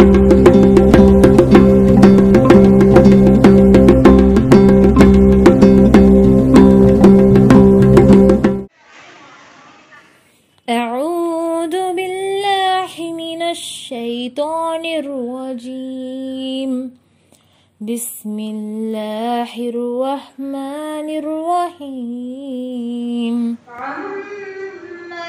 أعوذ بالله من الشيطان الرجيم بسم الله الرحمن الرحيم عما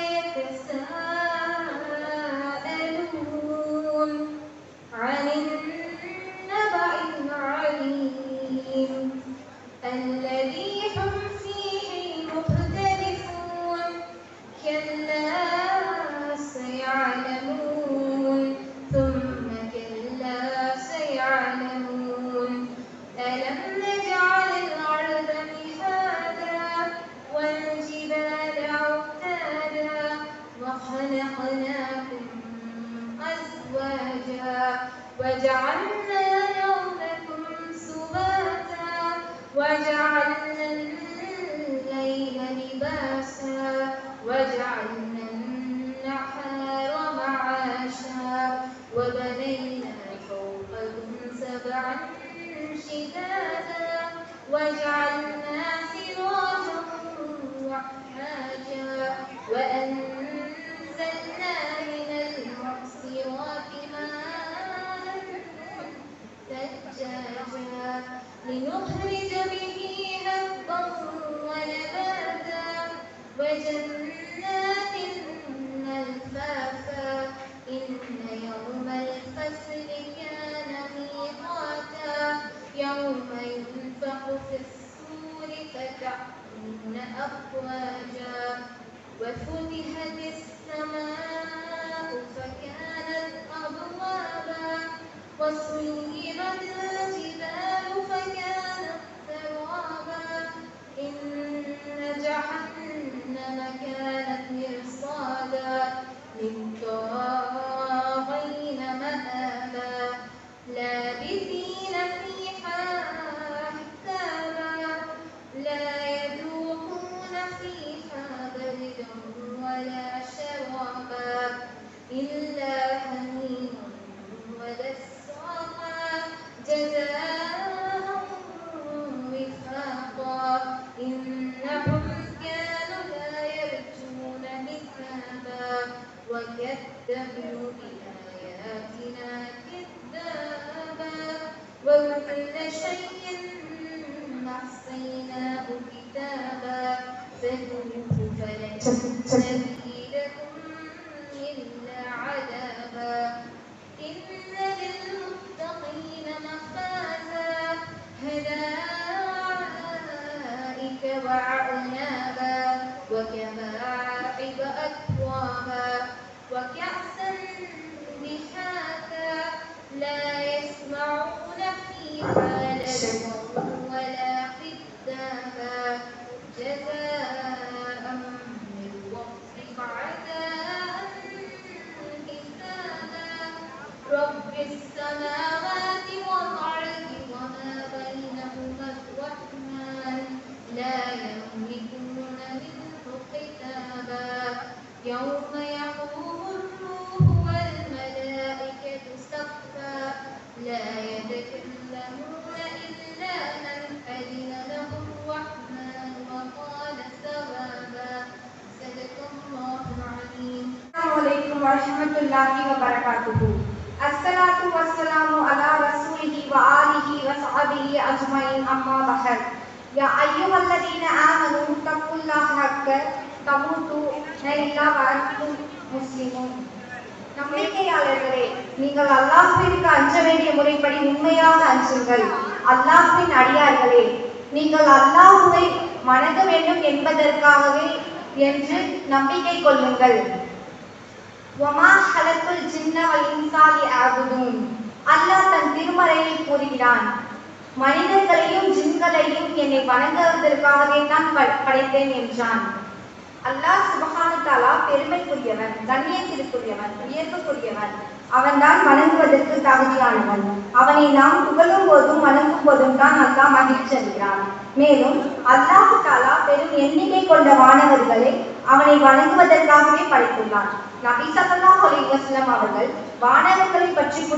يتساءلون عن النبأ العليم الذي هم فيه مختلفون كلا سيعلمون ثم كلا سيعلمون ألم نجعل الأرض مهادا والجبال أوتادا وخلقناكم أزواجا وجعلنا نومكم سباتا وجعلنا الليل لباسا وجعلنا النهار معاشا وبنينا فوقكم سبعا شدادا وجعلنا سراجا وحاجا وأنزلنا من المعصرات ماء ثجاجا لنخرج به هبا ونباتا وجنات ألفافا إن يوم الفصل كان ميقاتا يوم ينفخ في الصور فتأتون أفواجا وفتحت السماء فكانت أبوابا وسيرت الجبال فكانت سرابا إن جهنم كانت مرصادا للطاغين مآبا لابثين فيها أحكاما لا يذوقون فيها بردا ولا شرابا إلا حميما وغساقا جزاء وفاقا إنهم كانوا لا يرجون حسابا وكذبوا بآياتنا كذابا وكل شيء أحصيناه كتابا فذوقوا فلن نزيدكم إلا عذابا إن للمتقين مفازا هدائك وأعنابا وكواعب أترابا وكأسا دحاقا لا يسمعون فيها لغوا ولا كذابا جزاء من ربك عطاء حسابا رب السماوات والأرض وما بينهما الرحمن لا يملكون منه كتابا يوم يقوم الروح والملائكة صفا لا يتكلمون إلا من أذن له الرحمن وقال ثوابا صدق الله العظيم السلام عليكم ورحمة الله وبركاته الصلاة والسلام على رسوله وآله وصحبه أجمعين أما بعد يا أيها الذين آمنوا اتقوا الله حق تموتن إلا وأنتم مسلمون நம்பிக்கையாளர்களே நீங்கள் அல்லாஹ்விற்கு அஞ்ச வேண்டிய முறைப்படி உண்மையாக அஞ்சுங்கள் அல்லாஹ்வின் அடியார்களே நீங்கள் அல்லாஹ்வை வணங்க வேண்டும் என்பதற்காகவே என்று நம்பிக்கை கொள்ளுங்கள் வமா ஹலத்துல் ஜின்ன வல் இன்சாலி ஆகுதும் அல்லாஹ் தன் திருமறையில் கூறுகிறான் மனிதர்களையும் ஜின்களையும் என்னை வணங்குவதற்காகவே நான் ப- படைத்தேன் என்றான் அல்லாஹ் சுபஹானு தாலா பெருமைக்குரியவன் கண்ணியத்திற்குரியவன் உயர்வுக்குரியவன் அவன்தான் வணங்குவதற்கு தகுதியானவன் அவனை நாம் புகழும் போதும் வணங்கும் போதும் தான் அல்லாஹ் மகிழ்ச்சி அடைகிறான் மேலும் அல்லாஹ் தாலா பெரும் எண்ணிக்கை கொண்ட வானவர்களை அவனை வணங்குவதற்காகவே படைத்துள்ளான் நபி ஸல்லல்லாஹு அலைஹி வஸல்லம் அவர்கள் வானவர்களை பற்றி குறிப்பிடும்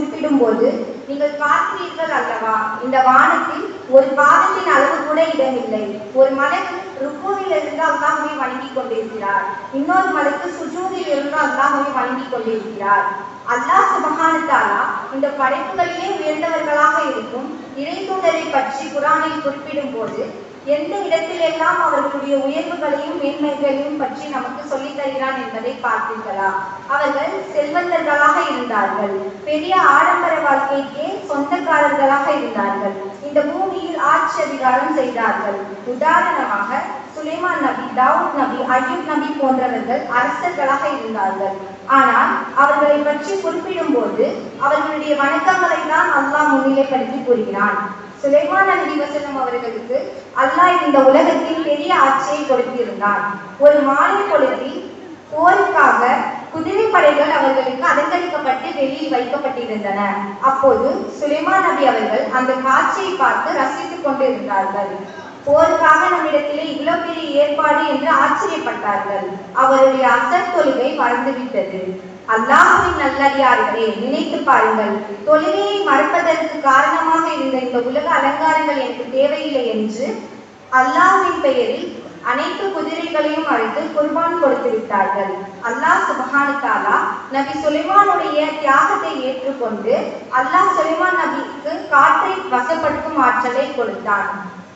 போது நீங்கள் பார்க்கிறீர்கள் அல்லவா இந்த வானத்தில் ஒரு பாதத்தின் அளவு கூட இடமில்லை ஒரு மலைக்கு ருக்குவில் இருந்து அல்லாஹுவை வணங்கிக் கொண்டிருக்கிறார் இன்னொரு மலைக்கு சுஜூதில் இருந்து அல்லாஹுவை வணங்கிக் கொண்டிருக்கிறார் அல்லாஹ் சுபஹானத்தாலா இந்த படைப்புகளிலே உயர்ந்தவர்களாக இருக்கும் இறைத்தூதரை பற்றி குரானில் குறிப்பிடும் போது எந்த இடத்திலெல்லாம் அவர்களுடைய உயர்வுகளையும் மேன்மைகளையும் பற்றி நமக்கு சொல்லித் தருகிறான் என்பதை பார்த்தீர்களா அவர்கள் செல்வந்தர்களாக இருந்தார்கள் பெரிய ஆடம்பர வாழ்க்கைக்கே சொந்தக்காரர்களாக இருந்தார்கள் இந்த பூமியில் ஆட்சி அதிகாரம் செய்தார்கள் உதாரணமாக சுலைமான் நபி தாவூத் நபி அய்யூப் நபி போன்றவர்கள் அரசர்களாக இருந்தார்கள் ஆனால் அவர்களை பற்றி குறிப்பிடும் போது அவர்களுடைய வணக்கங்களை தான் அல்லாஹ் முன்னிலைப்படுத்தி கூறுகிறான் சுலைமான் நபி வசனம் அவர்களுக்கு அல்லாஹ் இந்த உலகத்தில் பெரிய ஆட்சியை கொடுத்திருந்தான் ஒரு மாலை பொழுதில் போருக்காக குதிரை படைகள் அவர்களுக்கு அலங்கரிக்கப்பட்டு வெளியில் வைக்கப்பட்டிருந்தன அப்போது சுலைமான் நபி அவர்கள் அந்த காட்சியை பார்த்து ரசித்துக் கொண்டிருந்தார்கள் போருக்காக நம்மிடத்திலே இவ்வளவு பெரிய ஏற்பாடு என்று ஆச்சரியப்பட்டார்கள் அவருடைய அசர் தொழுகை மறந்துவிட்டது அல்லாஹுவின் நல்லடியார்களே நினைத்து பாருங்கள் தொழுகையை மறப்பதற்கு காரணமாக இருந்த இந்த உலக அலங்காரங்கள் எனக்கு தேவையில்லை என்று அல்லாஹ்வின் பெயரில் அனைத்து குதிரைகளையும் அழைத்து குர்பான் கொடுத்து விட்டார்கள் அல்லாஹ் சுபஹானு தாலா நபி சுலைமானுடைய தியாகத்தை ஏற்றுக்கொண்டு அல்லாஹ் சுலைமான் நபிக்கு காற்றை வசப்படுத்தும் ஆற்றலை கொடுத்தான்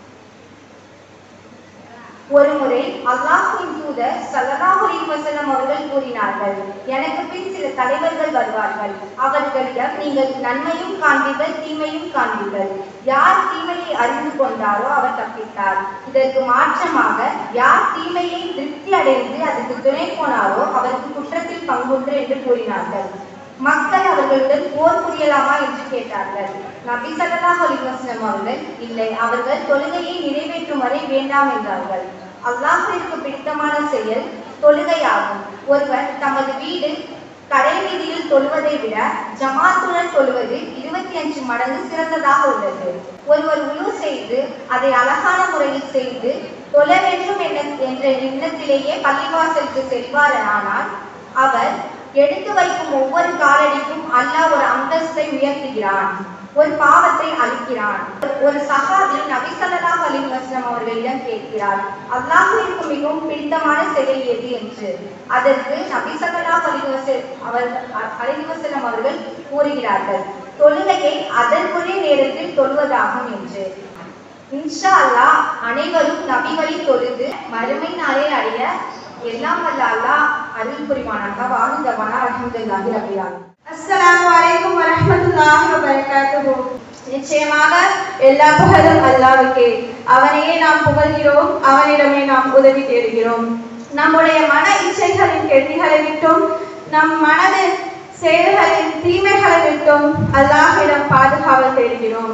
ஒரு முறை அல்லாஹ்வின் தூதர் ஸல்லல்லாஹு அலைஹி வஸல்லம் அவர்கள் கூறினார்கள் எனக்கு பின் சில தலைவர்கள் வருவார்கள் அவர்களிடம் நீங்கள் நன்மையும் காண்பீர்கள் தீமையும் காண்பீர்கள் யார் தீமையை அறிந்து கொண்டாரோ அவர் தப்பித்தார் இதற்கு மாற்றமாக யார் தீமையை திருப்தி அடைந்து அதற்கு துணை போனாரோ அவருக்கு குற்றத்தில் பங்குண்டு என்று கூறினார்கள் மக்கள் அவர்களுடன் போர் புரியலாமா என்று கேட்டார்கள் நபி ஸல்லல்லாஹு அலைஹி வஸல்லம் அவர்கள் இல்லை அவர்கள் தொழுகையை நிறைவேற்றும் வரை வேண்டாம் என்றார்கள் அல்லாஹ்விற்கு பிடித்தமான செயல் தொழுகையாகும் ஒருவர் தமது வீடு கடை வீதியில் தொழுவதை விட ஜமாத்துடன் தொழுவது இருபத்தி அஞ்சு மடங்கு சிறந்ததாக உள்ளது ஒருவர் உழு செய்து அதை அழகான முறையில் செய்து தொழ வேண்டும் எண்ண- என்ற எண்ணத்திலேயே பள்ளிவாசலுக்கு செல்வாரானால் அவர் எடுத்து வைக்கும் ஒவ்வொரு காலடிக்கும் அல்லாஹ் ஒரு அந்தஸ்தை உயர்த்துகிறான் ஒரு பாவத்தை அழிக்கிறான் ஒரு சஹாபி நபி ஸல்லல்லாஹு அலைஹி வஸல்லம் அவர்களிடம் கேட்கிறார் அல்லாஹ்விற்கு மிகவும் பிடித்தமான செயல் எது என்று அதற்கு நபி ஸல்லல்லாஹு அலைஹி வஸல்லம் அவர் அலைஹி வஸல்லம் அவர்கள் கூறுகிறார்கள் தொழுகையை அதற்குரிய நேரத்தில் தொழுவதாகும் என்று இன்ஷா அல்லாஹ் அனைவரும் நபி வழி தொழுது மறுமை நாளை அடைய எல்லாம் வல்ல அல்லாஹ் அருள் புரிவானாக வாழ்ந்தவன அல்ஹம்துலில்லாஹி ரபில் ஆலமீன் அஸ்ஸலாமு அலைக்கும் வரஹ்மத்துல்லாஹி வபரகாத்துஹு நிச்சயமாக எல்லா புகழும் அல்லாஹ்வுக்கே அவனையே நாம் புகழ்கிறோம் அவனிடமே நாம் உதவி தேடுகிறோம் நம்முடைய மன இச்சைகளின் கெட்டிகளை விட்டும் நம் மனது செயல்களின் தீமைகளை விட்டும் அல்லாஹ்விடம் பாதுகாவல் தேடுகிறோம்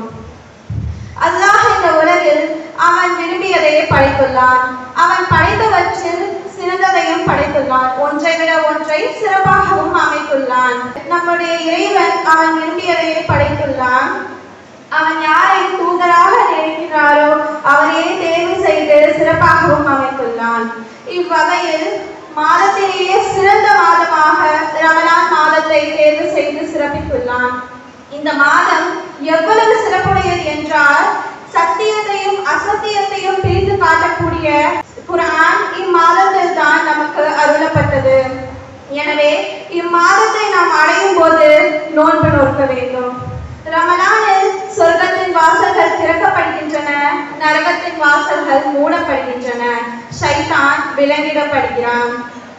அல்லாஹ் இந்த உலகில் அவன் விரும்பியதையே படைத்துள்ளான் அவன் படைத்தவற்றில் சிறந்ததையும் படைத்துள்ளான் ஒன்றை விட ஒன்றை சிறப்பாகவும் அமைத்துள்ளான் நம்முடைய இறைவன் அவன் விரும்பியதையே படைத்துள்ளான் அவன் யாரை தூதராக நினைக்கிறாரோ அவரையே தேர்வு செய்து சிறப்பாகவும் அமைத்துள்ளான் இவ்வகையில் மாதத்திலேயே சிறந்த மாதமாக ரமலான் மாதத்தை தேர்வு செய்து சிறப்பித்துள்ளான் இந்த மாதம் எவ்வளவு சிறப்புடையது என்றால் சத்தியத்தையும் அசத்தியத்தையும் பிரித்து காட்டக்கூடிய குர்ஆன் இம்மாதத்தில் தான் நமக்கு அருளப்பட்டது எனவே இம்மாதத்தை நாம் அடையும் போது நோன்பு நோக்க வேண்டும் ரமலானில் சொர்க்கத்தின் வாசல்கள் திறக்கப்படுகின்றன நரகத்தின் வாசல்கள் மூடப்படுகின்றன ஷைத்தான் விலங்கிடப்படுகிறான்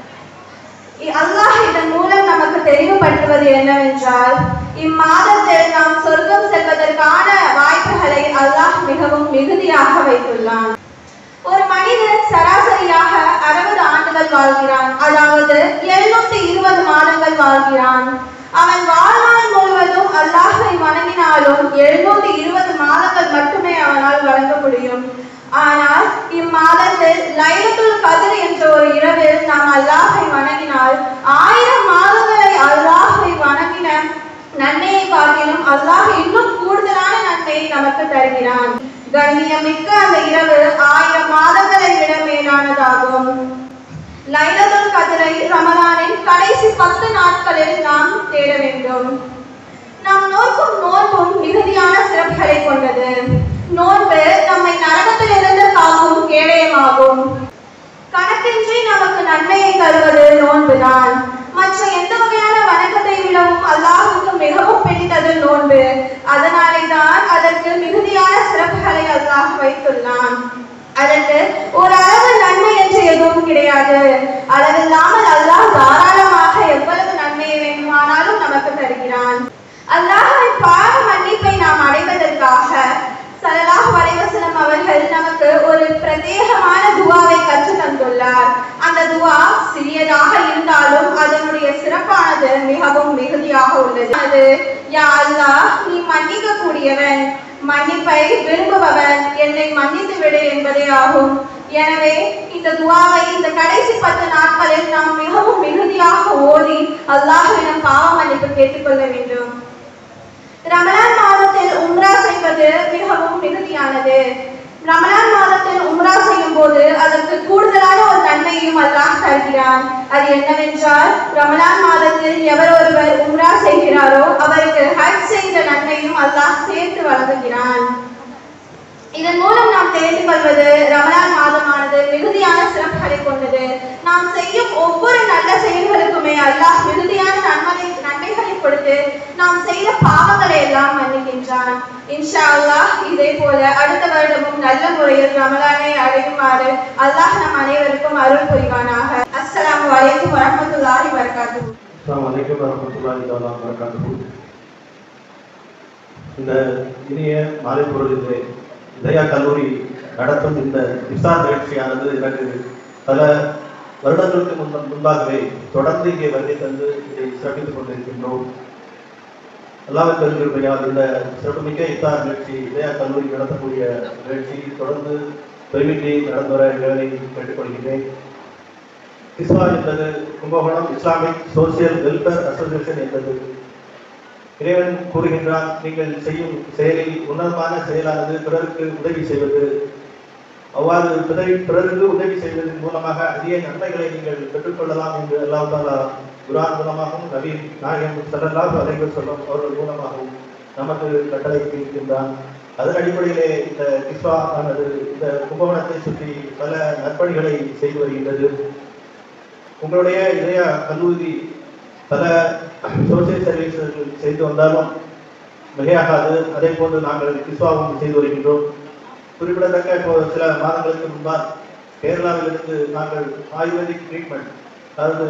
இ- அல்லாஹ் இதன் மூலம் நமக்கு தெளிவுபடுத்துவது என்னவென்றால் இம்மாதத்தில் நாம் சொர்க்கம் செல்வதற்கான வாய்ப்புகளை அல்லாஹ் மிகவும் மிகுதியாக வைத்துள்ளான் ஒரு மனிதன் சராசரியாக அறுபது ஆண்டுகள் வாழ்கிறான் அதாவது எழுநூத்தி இருபது மாதங்கள் வாழ்கிறான் அவன் வாழ்நாள் முழுவதும் அல்லாஹை வணங்கினாலும் எழுநூத்தி இருபது மாதங்கள் மட்டுமே அவனால் வழங்க முடியும் ஆனால் இம்மாதத்தில் லைலத்துல் கதிர் என்ற ஒரு இரவில் நாம் அல்லாஹை வணங்கினால் ஆயிரம் மாதங்களை அல்லாஹை வணங்கின நன்மையை காட்டிலும் அல்லாஹ் இன்னும் கூடுதலான நன்மையை நமக்கு தருகிறான் கண்ணியமிக்க அந்த இரவு ஆயிரம் மாதங்களை விட மேலானதாகும் லைலத்துல் கதிரை ரமலானின் கடைசி பத்து நாட்களில் நாம் தேட வேண்டும் நாம் நோக்கும் சிறப்பை கொண்டது நோன்பு நம்மை நரகத்திலிருந்து காக்கும் கேடயமாகும் கணக்கின்றி நமக்கு நன்மையை தருவது நோன்புதான் மற்ற எந்த வகையான வணக்கத்தை விடவும் அல்லாஹுக்கு மிகவும் பிடித்தது நோன்பு அதனாலே தான் அதற்கு மிகுதியான சிறப்புகளை அல்லாஹ் வைத்துள்ளான் அதற்கு ஒரு அளவு நன்மை என்று எதுவும் கிடையாது அளவில்லாமல் அல்லாஹ் தாராளமாக எவ்வளவு நன்மையை வேண்டுமானாலும் நமக்கு தருகிறான் அல்லாஹ்வின் பாவ மன்னிப்பை நாம் அடைவதற்காக ஸல்லல்லாஹு அலைஹி வஸல்லம் அவர்கள் நமக்கு ஒரு பிரத்யேகமான துவாவை கற்றுத் தந்துள்ளார் அந்த துவா சிறியதாக இருந்தாலும் அதனுடைய சிறப்பானது மிகவும் மிகுதியாக உள்ளது அது யா அல்லாஹ் நீ மன்னிக்க கூடியவன் மன்னிப்பை விரும்புபவன் என்னை மன்னித்து விடு என்பதே ஆகும் எனவே இந்த துவாவை இந்த கடைசி பத்து நாட்களில் நாம் மிகவும் மிகுதியாக ஓதி அல்லாஹ்விடம் பாவ மன்னிப்பு கேட்டுக்கொள்ள வேண்டும் ரமலான் மாதத்தில் உம்ரா செய்வது மிகவும் மிகுதியானது ரமலான் மாதத்தில் உம்ரா செய்யும் போது அதற்கு கூடுதலான ஒரு நன்மையும் அல்லாஹ் தருகிறான் அது என்னவென்றால் ரமலான் மாதத்தில் எவர் ஒருவர் உம்ரா செய்கிறாரோ அவருக்கு ஹஜ் செய்த நன்மையும் அல்லாஹ் சேர்த்து வழங்குகிறான் இதன் மூலம் நாம் தெரிந்து கொள்வது ரமலான் மாதமானது மிகுதியான சிறப்புகளை கொண்டது நாம் செய்யும் ஒவ்வொரு நல்ல செயல்களுக்குமே அல்லாஹ் மிகுதியான நன்மை நன்மைகளை கொடுத்து நாம் செய்த பாவங்களை எல்லாம் மன்னிக்கின்றான் இன்ஷா அல்லாஹ் இதே போல அடுத்த வருடமும் நல்ல முறையில் ரமலானை அடையுமாறு அல்லாஹ் நம் அனைவருக்கும் அருள் புரிவானாக அஸ்ஸலாமு அலைக்கும் வரஹ்மத்துல்லாஹி வபரகாத்துஹு அஸ்ஸலாமு அலைக்கும் வரஹ்மத்துல்லாஹி தஆலா வபரகாத்துஹு இந்த இனிய மாலை பொழுதிலே இதயா கல்லூரி நடத்தும் இந்த இஃப்தார் நிகழ்ச்சியானது எனக்கு பல வருடங்களுக்கு முன்ப முன்பாகவே தொடர்ந்து இங்கே வருகை தந்து இதை சிறப்பித்துக் கொண்டிருக்கின்றோம் அல்லாஹ் பெருங்கிருப்பையால் இந்த சிறப்புமிக்க இஃப்தார் நிகழ்ச்சி இதயா கல்லூரி நடத்தக்கூடிய நிகழ்ச்சி தொடர்ந்து பெருமின்றி நடந்து வர எங்களை கேட்டுக்கொள்கிறேன் இஸ்லா என்பது Kumbakonam Islamic social welfare association என்பது இறைவன் கூறுகின்றான் நீங்கள் செய்யும் செயலில் உன்னதமான செயலானது பிறருக்கு உதவி செய்வது அவ்வாறு பிறரை பிறருக்கு உதவி செய்வதன் மூலமாக அதிக நன்மைகளை நீங்கள் பெற்றுக்கொள்ளலாம் என்று அல்லாஹ் தாலா குரான் மூலமாகவும் நபி நாயகம் சல்லல்லாஹு அலைஹி வஸல்லம் அவர்கள் மூலமாகவும் நமக்கு கட்டளை இருக்கின்றான் அதன் அடிப்படையிலே இந்த கிஸ்வா ஆனது இந்த கும்பகோணத்தை சுற்றி பல நற்பணிகளை செய்து வருகின்றது உங்களுடைய இதய கல்லூரி பல சோசியல் சர்வீஸ்கள் செய்து வந்தாலும் மிகையாகாது அதே போன்று நாங்கள் கிஸ்வாவும் செய்து வருகின்றோம் குறிப்பிடத்தக்க இப்போ சில மாதங்களுக்கு முன்பாக கேரளாவிலிருந்து நாங்கள் ஆயுர்வேதிக் ட்ரீட்மெண்ட் அதாவது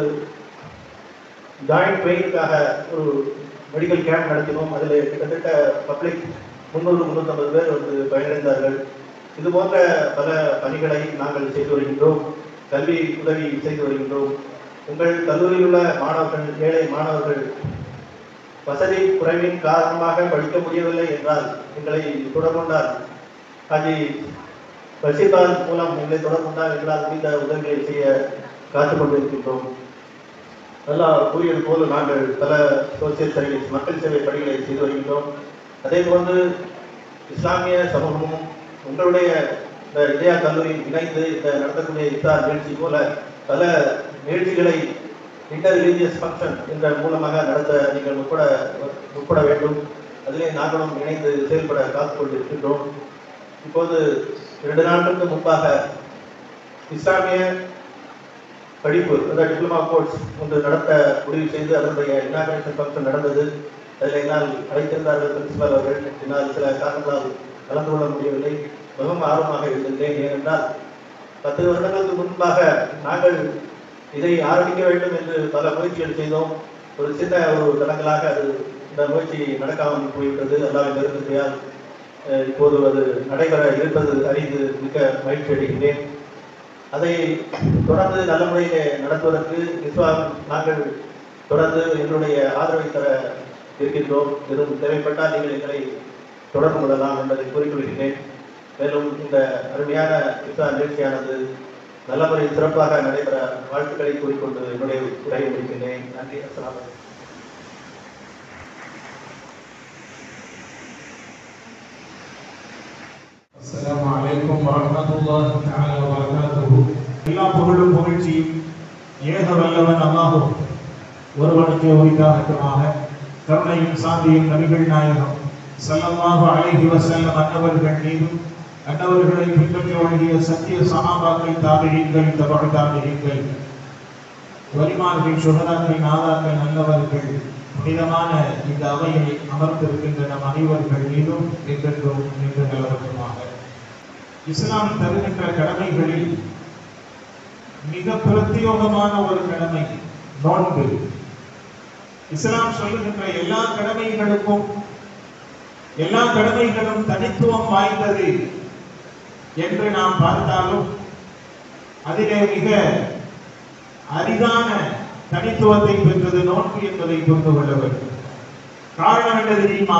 ஜாயிண்ட் பெயினுக்காக ஒரு மெடிக்கல் கேம்ப் நடத்தினோம் அதில் கிட்டத்தட்ட பப்ளிக் முந்நூறு முந்நூற்றம்பது பேர் வந்து பயனடைந்தார்கள் இது போன்ற பல பணிகளை நாங்கள் செய்து வருகின்றோம் கல்வி உதவி செய்து வருகின்றோம் உங்கள் கல்லூரியில் உள்ள மாணவர்கள் ஏழை மாணவர்கள் வசதி குறைவின் காரணமாக படிக்க முடியவில்லை என்றால் எங்களை தொடர்புண்டால் ஹாஜி ரஷீதால் மூலம் எங்களை தொடர்புண்டால் எங்களால் முடிந்த உதவிகளை செய்ய காத்துக் கொண்டிருக்கின்றோம் நல்லா கூறியது போல நாங்கள் பல சோசியல் சர்வீஸ் மக்கள் சேவை பணிகளை செய்து வருகின்றோம் அதே போன்று இஸ்லாமிய சமூகமும் உங்களுடைய இந்த இதயா கல்லூரி இணைந்து இந்த நடத்தக்கூடிய இஃப்தார் நிகழ்ச்சி போல பல நிகழ்ச்சிகளை இன்டர் ரிலீஜியஸ் ஃபங்க்ஷன் என்ற மூலமாக நடத்த நீங்கள் முற்பட முற்பட வேண்டும் அதிலே நாங்களும் இணைந்து செயல்பட காத்துக் கொண்டிருக்கின்றோம் இப்போது இரண்டு நாட்களுக்கு முன்பாக இஸ்லாமிய படிப்பு அதாவது டிப்ளமா கோர்ஸ் ஒன்று நடத்த முடிவு செய்து அதனுடைய இனாகிரேஷன் ஃபங்க்ஷன் நடந்தது அதில் என்னால் அழைத்திருந்தார்கள் பிரின்சிபல் அவர்கள் என்னால் சில காரணங்களால் கலந்து கொள்ள முடியவில்லை மிகவும் ஆர்வமாக இருந்திருந்தேன் ஏனென்றால் பத்து வருடங்களுக்கு முன்பாக நாங்கள் இதை ஆரம்பிக்க வேண்டும் என்று பல முயற்சிகள் செய்தோம் ஒரு சின்ன ஒரு தடங்களாக அது இந்த முயற்சி நடக்காமல் போய்விட்டது அல்லாவின் நெருக்கத்தையால் அஹ், இப்போது அது நடைபெற இருப்பது அறிந்து மிக்க மகிழ்ச்சி அடைகின்றேன் அதை தொடர்ந்து நல்ல முறையிலே நடத்துவதற்கு இஸ்லாம் நாங்கள் தொடர்ந்து எங்களுடைய ஆதரவை தர இருக்கின்றோம் எதுவும் தேவைப்பட்டால் நீங்கள் எங்களை தொடர்பு கொள்ளலாம் என்பதை கூறிக்கொள்கிறேன் மேலும் இந்த அருமையான இஸ்லா நிகழ்ச்சியானது நல்ல முறையில் சிறப்பாக நடைபெற வாழ்த்துக்களை கூறிக்கொண்டு என்னுடைய உரையை முடிக்கின்றேன் நன்றி அஸ்ஸலாமு அலைக்கும். அஸ்ஸலாமு அலைக்கும் வரஹ்மத்துல்லாஹி தஆலா வபரகாத்துஹு எல்லா புகழும் புகழ்ச்சியும் ஏக வல்லவன் அல்லாஹ் ஒருவனுக்கு உரித்தாகட்டுமாக கருணையும் சாந்தியும் நபிகள் நாயகம் ஸல்லல்லாஹு அலைஹி வஸல்லம் அன்னவர்கள் மீதும் அன்னவர்களை பின்பற்றி வழங்கிய சத்திய சஹாபாக்கள் தாபியீன்கள் தபு தாபியீன்கள் வலிமார்கள் சுகதாக்கள் நாதாக்கள் நல்லவர்கள் புனிதமான இந்த அவையில் அமர்ந்திருக்கின்ற நம் அனைவர்கள் மீதும் என்றென்றும் நின்று நிலவரமாக இஸ்லாம் தருகின்ற கடமைகளில் மிக பிரத்யோகமான ஒரு கடமை நோன்பு இஸ்லாம் சொல்லுகின்ற எல்லா கடமைகளுக்கும் எல்லா கடமைகளும் தனித்துவம் வாய்ந்தது என்று நாம் பார்த்தாலும் அதிலே மிக அரிதான தனித்துவத்தை பெற்றது நோன்பு என்பதை புரிந்து கொள்ள வேண்டும் காரணம் என்ன தெரியுமா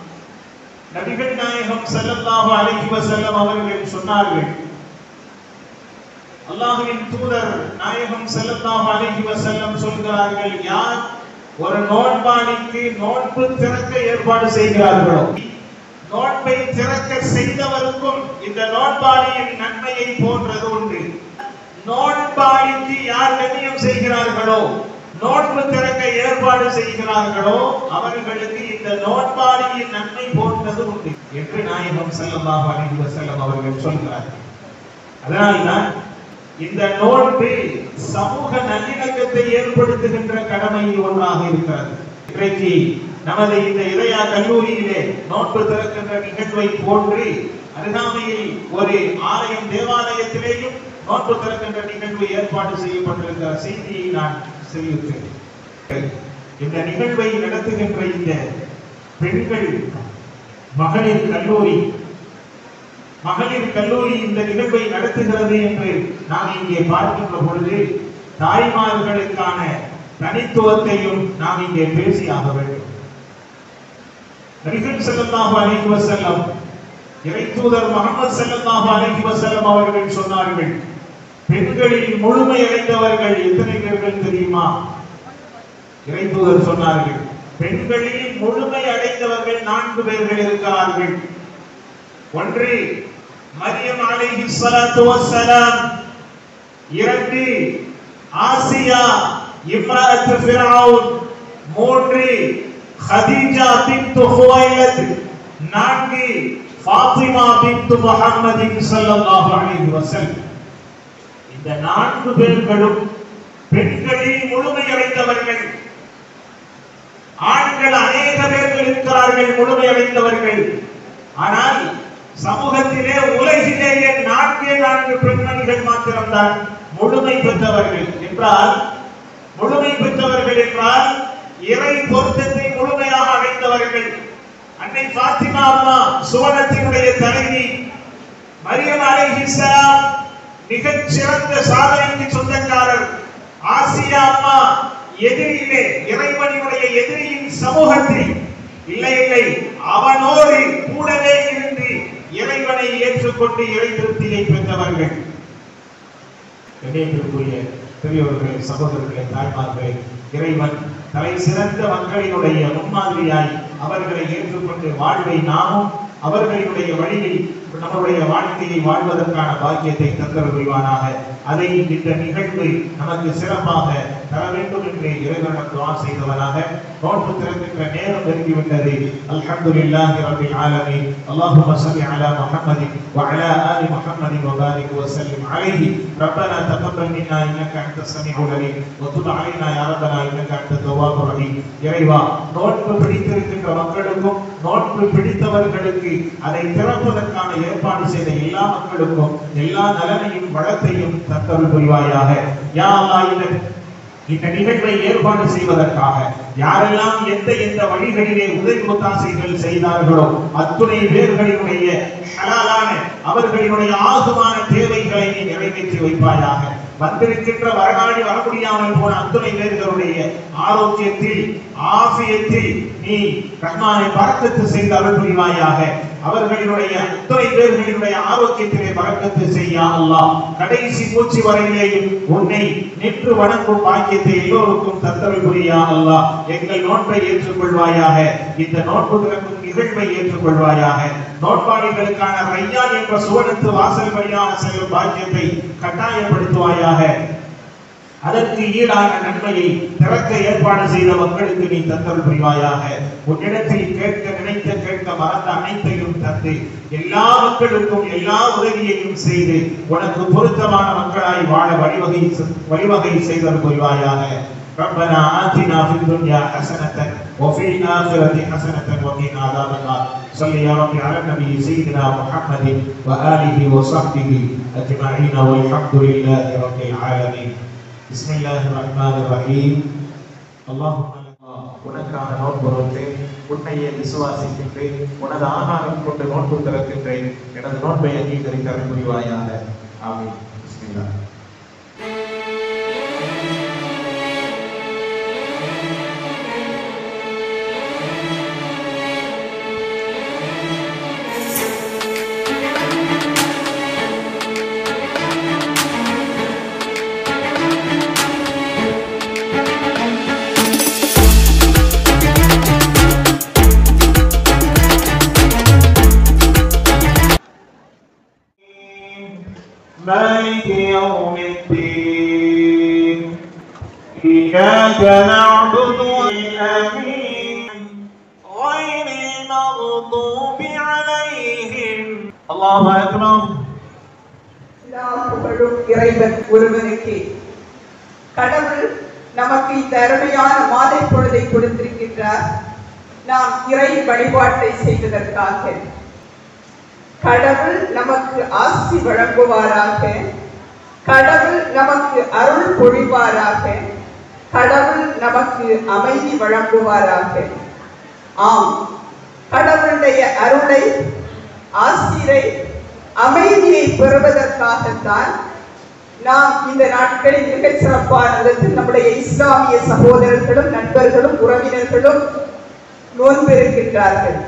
நபிகள் நாயகம் ஸல்லல்லாஹு அலைஹி வஸல்லம் அவர்கள் சொன்னார்கள் அல்லாஹ்வின் தூதர் நாயகம் ஸல்லல்லாஹு அலைஹி வஸல்லம் சொல்கிறார்கள் யார் ஒரு நோன்பாளிக்கு நோன்பு திறக்க ஏற்பாடு செய்கிறார்களோ நோன்பை திறக்க செய்தவருக்கும் இந்த நோன்பாளியின் நன்மையை போன்றது உண்டு நோன்பாளிக்கு யார் கண்ணியம் செய்கிறார்களோ நோன்பு திறக்க ஏற்பாடு செய்கிறார்களோ அவர்களுக்கு இந்த நோன்பாளியின் நன்மை போன்றது உண்டு என்று நாயகம் ஸல்லல்லாஹு அலைஹி வஸல்லம் அவர்கள் சொல்கிறார்கள் அதனால்தான் இந்த நோன்பு சமூக நல்லிணக்கத்தை ஏற்படுத்துகின்ற கடமையில் ஒன்றாக இருக்கிறது இன்றைக்கு நமது இந்த இதயா கல்லூரியிலே நோன்பு திறக்கின்ற நிகழ்வை போன்று அருகாமையில் ஒரு ஆலயம் தேவாலயத்திலேயும் நோன்பு திறக்கின்ற நிகழ்வு ஏற்பாடு செய்யப்பட்டிருக்கிற செய்தியை நான் தெரிவித்தேன் இந்த நிகழ்வை நடத்துகின்ற இந்த பெண்கள் மகளிர் கல்லூரி மகளிர் கல்லூரி இந்த நிகழ்வை நடத்துகிறது என்று நாம் இங்கே பார்க்கின்ற பொழுது தாய்மார்களுக்கான தனித்துவத்தையும் நாம் இங்கே பேசியாக வேண்டும் நபிகள் ஸல்லல்லாஹு அலைஹி வஸல்லம் இறைத்தூதர் முகமது ஸல்லல்லாஹு அலைஹி வஸல்லம் அவர்கள் சொன்னார்கள் பெண்களில் முழுமை அடைந்தவர்கள் எத்தனை பேர்கள் தெரியுமா இறைத்தூதர் சொன்னார்கள் பெண்களில் முழுமை அடைந்தவர்கள் நான்கு பேர்கள் இருக்கிறார்கள் ஒன்று மரியம் அலைஹி ஸலாத்து வஸ்ஸலாம் இரண்டு ஆசியா இம்ராத் ஃபிரௌன் மூன்று ஹதீஜா பின்த் ஹுவைலத் நான்கு ஃபாத்திமா பின்த் முஹம்மதின் ஸல்லல்லாஹு அலைஹி வஸல்லம் இந்த நான்கு பேர்களும் பெண்களில் முழுமையடைந்தவர்கள் ஆண்கள் அநேக பேர்கள் இருக்கிறார்கள் முழுமையடைந்தவர்கள் ஆனால் சமூகத்திலே உலகிலேயே நான்கே நான்கு பெண்மணிகள் மாத்திரம்தான் முழுமை பெற்றவர்கள் என்றால் முழுமை பெற்றவர்கள் என்றால் இறை பொருத்தத்தை முழுமையாக அடைந்தவர்கள் அன்னை பாத்திமா அம்மா சுவனத்தினுடைய தலைவி மரியம் அலைஹிஸ்ஸலாம் மிகச் சிறந்த சாதனைக்கு சொந்தக்காரர் ஆசியா அம்மா எதிரியிலே இறைவனுடைய எதிரியின் சமூகத்தில் இல்லை இல்லை அவனோடு கூடவே இருந்து இறைவனை ஏற்றுக்கொண்டு இறை திருப்தியை பெற்றவர்கள் கண்ணியத்திற்குரிய பெரியவர்களே சகோதரர்களே தாய்மார்களே இறைவன் தலை சிறந்த மக்களினுடைய முன்மாதிரியாய் அவர்களை ஏற்றுக்கொண்டு வாழ்வை நாமும் அவர்களுடைய வழியில் நம்முடைய வாழ்க்கையை வாழ்வதற்கான பாக்கியத்தை தந்தர் புரிவானாக அதை இந்த நிகழ்வு நமக்கு சிறப்பாக தர வேண்டும் என்று இறைவனிடம் துவா செய்தவனாக நோன்பு திறக்கின்ற நேரம் நெருங்கிவிட்டது அல்ஹம்துலில்லாஹி ரப்பில் ஆலமீன் اللهم صل على محمد وعلى آل محمد وبارك وسلم عليه ربنا تقبل منا إنك أنت السميع العليم وتب علينا يا ربنا إنك أنت التواب الرحيم இறைவா நோன்பு பிடித்திருக்கின்ற மக்களுக்கும் நோன்பு பிடித்தவர்களுக்கு அதை திறப்பதற்கான ஏற்பாடு செய்த எல்லா மக்களுக்கும் எல்லா நலனையும் வளத்தையும் தத்தருள் புரிவாயாக யா அல்லாஹ் இந்த இந்த நிகழ்வை ஏற்பாடு செய்வதற்காக யாரெல்லாம் எந்த எந்த வழிகளிலே உதவி ஒத்தாசைகள் செய்தார்களோ அத்துணை பேர்களினுடைய ஹலாலான அவர்களினுடைய ஆகுமான தேவைகளை நீ நிறைவேற்றி வைப்பாயாக வந்திருக்கின்ற வரநாடி வர முடியாமல் போன அத்துணை பேர்களுடைய ஆரோக்கியத்தில் ஆசியத்தில் நீ ரஹ்மானை பறக்கத்து செய்து அருள் புரிவாயாக அவர்களினுடைய அத்துணை பேர்களினுடைய ஆரோக்கியத்திலே பறக்கத்து செய்ய அல்லாஹ் கடைசி மூச்சு வரையிலேயும் உன்னை நின்று வணங்கும் பாக்கியத்தை எல்லோருக்கும் தத்தருள் புரியா அல்லாஹ் எங்கள் நோன்பை ஏற்றுக்கொள்வாயாக இந்த நோன்பு திறக்கும் நிகழ்வை ஏற்றுக்கொள்வாயாக நோட்பாளிகளுக்கான ரையான் என்ற சுவனத்து வாசல் வழியாக செல்லும் பாக்கியத்தை கட்டாயப்படுத்துவாயாக அதற்கு ஈடான நன்மையை திறக்க ஏற்பாடு செய்த மக்களுக்கு நீ தந்தல் புரிவாயாக உன்னிடத்தில் கேட்க நினைத்த கேட்க இருக்க மறந்த அனைத்தையும் தந்து எல்லா மக்களுக்கும் எல்லா உதவியையும் செய்து உனக்கு பொருத்தமான மக்களாய் வாழ வழிவகை செ- வழிவகை செய்தல் புரிவாயாக ربنا آتنا في الدنيا حسنة وفي الآخرة حسنة وقنا عذاب النار صل يا رب على النبي سيدنا محمد وآله وصحبه أجمعين والحمد لله رب العالمين بسم الله الرحمن الرحيم اللهم உனக்கான நோன்பு நோற்றேன் உன்னையே விசுவாசிக்கின்றேன் உனது ஆகாரம் கொண்டு நோன்பு திறக்கின்றேன் எனது நோன்பை அங்கீகரித்து அருள் புரிவாயாக ஆமீன் பிஸ்மில்லாஹ் مالك يوم الدين إياك نعبد والأمين غير المغضوب عليهم الله أكبر எல்லா புகழும் இறைவன் ஒருவனுக்கே கடவுள் நமக்கு இந்த அருமையான மாதை பொழுதை கொடுத்திருக்கின்றார் நாம் இறை வழிபாட்டை செய்வதற்காக கடவுள் நமக்கு ஆசி வழங்குவாராக கடவுள் நமக்கு அருள் பொழிவாராக கடவுள் நமக்கு அமைதி வழங்குவாராக ஆம் கடவுளுடைய அருளை ஆசிரை அமைதியை பெறுவதற்காகத்தான் நாம் இந்த நாட்களில் மிகச் சிறப்பான விதத்தில் நம்முடைய இஸ்லாமிய சகோதரர்களும் நண்பர்களும் உறவினர்களும் நோன்பிருக்கின்றார்கள்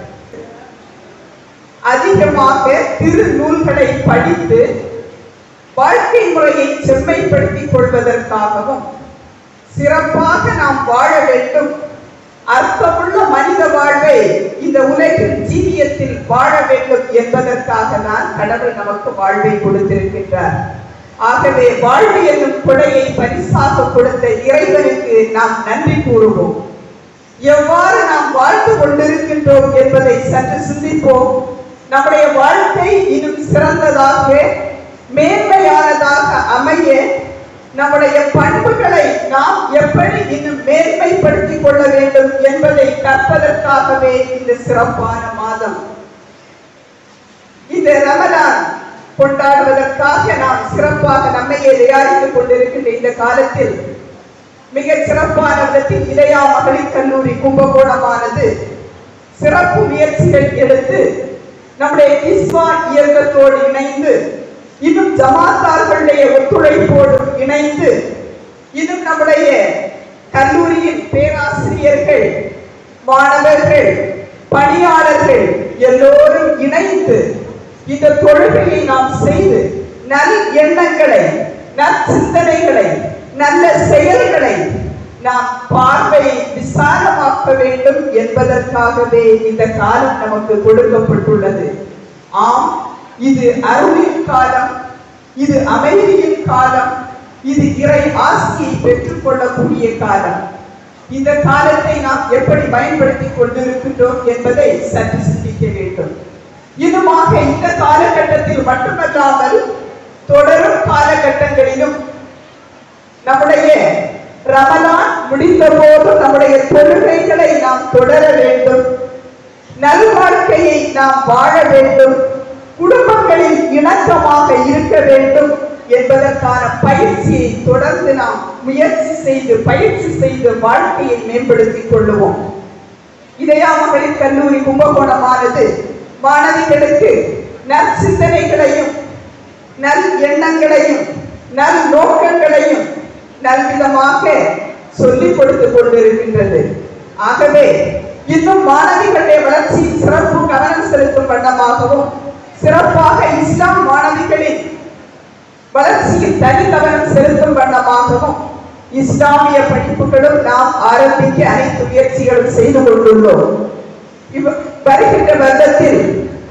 அதிகமாக திரு நூல்களை படித்து வாழ்க்கை முறையை செம்மைப்படுத்திக் கொள்வதற்காகவும் சிறப்பாக நாம் வாழ வேண்டும் அர்த்தமுள்ள மனித வாழ்வை இந்த உலகில் ஜீவியத்தில் வாழ வேண்டும் என்பதற்காக தான் கடவுள் நமக்கு வாழ்வை கொடுத்திருக்கின்றார் ஆகவே வாழ்வு என்னும் கொடையை பரிசாக கொடுத்த இறைவனுக்கு நாம் நன்றி கூறுவோம் எவ்வாறு நாம் வாழ்ந்து கொண்டிருக்கின்றோம் என்பதை சற்று சிந்திப்போம் நம்முடைய வாழ்க்கை இன்னும் சிறந்ததாக மேன்மையானதாக அமைய நம்முடைய பண்புகளை நாம் எப்படி இன்னும் மேன்மைப்படுத்திக் கொள்ள வேண்டும் என்பதை கற்பதற்காகவே இந்த சிறப்பான மாதம் இந்த ரமலான் கொண்டாடுவதற்காக நாம் சிறப்பாக நம்மையே தயாரித்துக் கொண்டிருக்கின்ற இந்த காலத்தில் மிக சிறப்பான விதத்தில் இளையா மகளிர் கல்லூரி கும்பகோணமானது சிறப்பு முயற்சிகள் எடுத்து நம்முடைய இஸ்வான் இயக்கத்தோடு இணைந்து இன்னும் ஜமாத்தார்களுடைய ஒத்துழைப்போடு இணைந்து இன்னும் நம்முடைய கல்லூரியின் பேராசிரியர்கள் மாணவர்கள் பணியாளர்கள் எல்லோரும் இணைந்து இந்த தொழுகையை நாம் செய்து நல் எண்ணங்களை நற்சிந்தனைகளை நல்ல செயல்களை நாம் பார்வையை விசாலமாக்க வேண்டும் என்பதற்காகவே இந்த காலம் நமக்கு கொடுக்கப்பட்டுள்ளது ஆம் இது அருளின் காலம் இது அமைதியின் காலம் இது இறை ஆசியை பெற்றுக் கொள்ளக்கூடிய காலம் இந்த காலத்தை நாம் எப்படி பயன்படுத்திக் கொண்டிருக்கின்றோம் என்பதை சற்று சிந்திக்க வேண்டும் இதுமாக இந்த காலகட்டத்தில் மட்டுமல்லாமல் தொடரும் காலகட்டங்களிலும் நம்முடைய ரமலான் முடிந்த போது நம்முடைய தொழுகைகளை நாம் தொடர வேண்டும் நல்வாழ்க்கையை நாம் வாழ வேண்டும் குடும்பங்களில் இணக்கமாக இருக்க வேண்டும் என்பதற்கான பயிற்சியை தொடர்ந்து நாம் முயற்சி செய்து பயிற்சி செய்து வாழ்க்கையை மேம்படுத்திக் கொள்ளுவோம் இதயா மகளிர் கல்லூரி கும்பகோணமானது மாணவிகளுக்கு நற்சிந்தனைகளையும் நல் எண்ணங்களையும் நல் நோக்கங்களையும் நல்விதமாக சொல்லிக் கொடுத்து கொண்டிருக்கின்றது ஆகவே இன்னும் மாணவிகளுடைய வளர்ச்சியில் சிறப்பு கவனம் செலுத்தும் வண்ணமாகவும் சிறப்பாக இஸ்லாம் மாணவிகளின் வளர்ச்சியில் தனி கவனம் செலுத்தும் வண்ணமாகவும் இஸ்லாமிய படிப்புகளும் நாம் ஆரம்பிக்க அனைத்து முயற்சிகளும் செய்து கொண்டுள்ளோம் இவ- வருகின்ற வருடத்தில்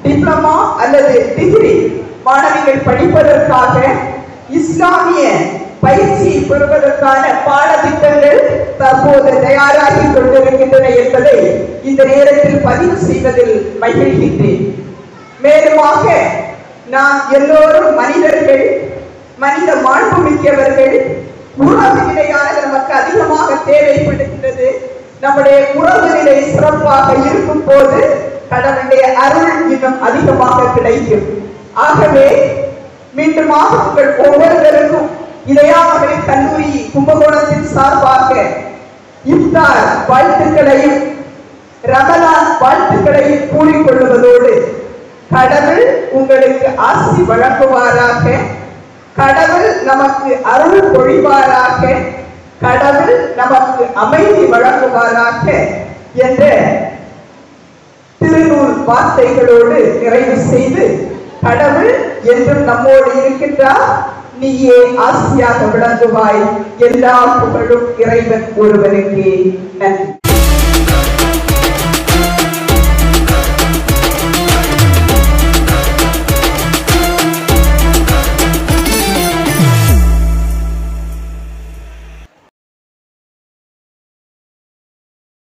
டிப்ளமா அல்லது டிகிரி மாணவிகள் படிப்பதற்காக இஸ்லாமிய பயிற்சி பெறுவதற்கான பாடத்திட்டங்கள் தற்போது தயாராகி கொண்டிருக்கின்றன என்பதை இந்த நேரத்தில் பதிவு செய்வதில் மகிழ்கின்றேன் மேலுமாக நாம் எல்லோரும் மனிதர்கள் மனித மாண்பு மிக்கவர்கள் உறவு நிலையானது நமக்கு அதிகமாக தேவைப்படுகின்றது நம்முடைய உறவு நிலை சிறப்பாக இருக்கும் போது கடவுளுடைய அருள் இன்னும் அதிகமாக கிடைக்கும் ஆகவே மீண்டுமாக உங்கள் ஒவ்வொருவருக்கும் இதயாமலை கல்லூரி கும்பகோணத்தின் சார்பாக இஃப்தார் வாழ்த்துக்களையும் ரமலான் வாழ்த்துக்களையும் கூறிக்கொள்வதோடு கடவுள் உங்களுக்கு ஆசி வழங்குவாராக கடவுள் நமக்கு அருள் பொழிவாராக கடவுள் நமக்கு அமைதி வழங்குவாராக என்ற திருநூல் வார்த்தைகளோடு நிறைவு செய்து கடவுள் என்றும் நம்மோடு இருக்கின்றார் நீயே ஆசியாக விளங்குவாய் எல்லா புகழும் இறைவன் ஒருவனுக்கே நன்றி